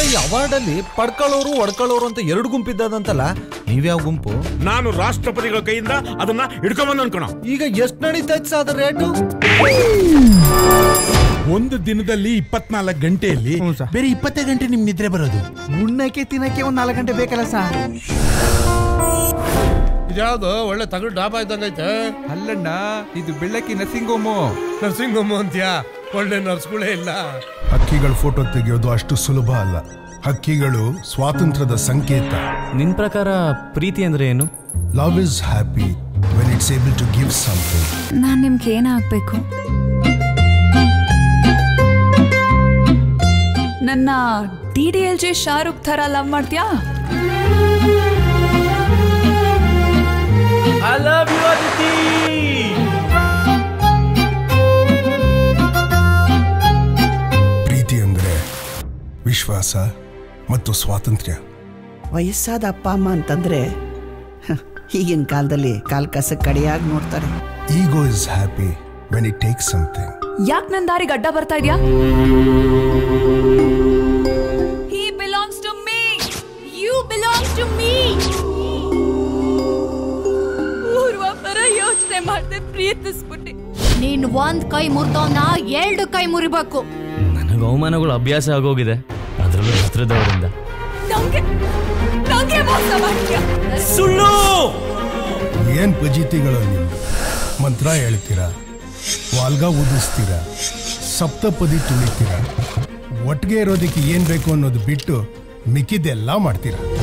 ಈ ಅವಾರ್ಡ್ ಅಲ್ಲಿ ಪಡ್ಕೊಳ್ಳೋರು ಒಡ್ಕೊಳ್ಳೋರು ಅಂತ ಎರಡು ಗುಂಪಿದ್ದದಂತಲ್ಲ ನೀವ್ಯಾವ ಗುಂಪು ನಾನು ರಾಷ್ಟ್ರಪತಿಗಳ ಕೈಯಿಂದ ಅದನ್ನ ಹಿಡ್ಕೊಂಬಂದ್ ಅನ್ಕೋಣ ಈಗ ಎಷ್ಟ್ ನಡೀತೈತ್ ಸಾ ಅದ್ರ ರೇಟು ಒಂದು ದಿನದಲ್ಲಿ ಇಪ್ಪತ್ನಾಲ್ಕು ಗಂಟೆಯಲ್ಲಿ ಬೇರೆ ಇಪ್ಪತ್ತೇ ಗಂಟೆ ನಿಮ್ ನಿದ್ರೆ ಬರೋದು ಉಣ್ಣಕ್ಕೆ ತಿನ್ನಕ್ಕೆ ಒಂದ್ ನಾಲ್ಕು ಗಂಟೆ ಬೇಕಲ್ಲ ಸಾ ಇದ್ಯಾವ್ದು ಒಳ್ಳೆ ತಗಡು ಡಾಬಾ ಇದ್ದಂಗೈತೆ ಅಲ್ಲಣ್ಣ ಇದು ಬೆಳ್ಳಕ್ಕಿ ನರ್ಸಿಂಗ್ ಹೋಮು ನರ್ಸಿಂಗ್ ಹೋಮ್ ಅಂತ್ಯಾ ಒಳ್ಳೆ ನರ್ಸ್ಗಳೇ ಇಲ್ಲ ಹಕ್ಕಿಗಳ ಫೋಟೋ ತೆಗೆಯೋದು ಅಷ್ಟು ಸುಲಭ ಅಲ್ಲ ಹಕ್ಕಿಗಳು ಸ್ವಾತಂತ್ರ್ಯದ ಸಂಕೇತ ನಿನ್ ಪ್ರಕಾರ ಪ್ರೀತಿ ಅಂದ್ರೆ ಏನು love is happy when it's able to give something ನಾನ್ ನಿಮ್ಗೆ ಏನಾಗ್ಬೇಕು ನನ್ನ D D L J Shahrukh ಥರ ಲವ್ ಮಾಡ್ತೀಯಾ ಐ ಲವ್ ಯು ಅದಿತಿ ಪ್ರೀತಿ ಅಂದ್ರೆ ವಿಶ್ವಾಸ ಮತ್ತು ಸ್ವಾತಂತ್ರ್ಯ ವಯಸ್ಸಾದ ಅಪ್ಪ ಅಮ್ಮ ಅಂತಂದ್ರೆ ಹ, ಈಗಿನ ಕಾಲದಲ್ಲಿ ಕಾಲ್ ಕಸ ಕಡೆಯಾಗಿ ನೋಡ್ತಾರೆ ego is happy when it takes something ಯಾಕ್ ನನ್ ದಾರಿಗೆ ಅಡ್ಡ ಬರ್ತಾ ಇದ್ಯಾ he belongs to me you belongs to me ಪೂರ್ವ ಪರ ಯೋಚನೆ ಮಾಡ್ದೆ ಪ್ರೀತಿಸ್ಬಿಟ್ಟಿ ನೀನ್ ಒಂದ್ ಕೈ ಮುರಿದವನ್ನ ಎರಡು ಕೈ ಮುರಿಬೇಕು ನನಗೆ ಅವಮಾನಗಳು ಅಭ್ಯಾಸ ಆಗೋಗಿದೆ ಅದರಲ್ಲೂ ಹತ್ರದವರಿಂದ ನಂಗೆ ನಂಗೆ ಮೋಸ ಮಾಡ್ತೀಯ ಸುಳ್ಳು ಏನ್ ಪಜಿತಿಗಳು ನಿಮ್ದು ಮಂತ್ರ ಹೇಳ್ತೀರಾ ವಾಲ್ಗ ಊದಿಸ್ತೀರಾ ಸಪ್ತಪದಿ ತುಳಿತೀರಾ ಒಟ್ಟಿಗೆ ಇರೋದಕ್ಕೆ ಏನ್ ಬೇಕು ಅನ್ನೋದು ಬಿಟ್ಟು ಮಿಕ್ಕಿದ್ದೆಲ್ಲ ಮಾಡ್ತೀರಾ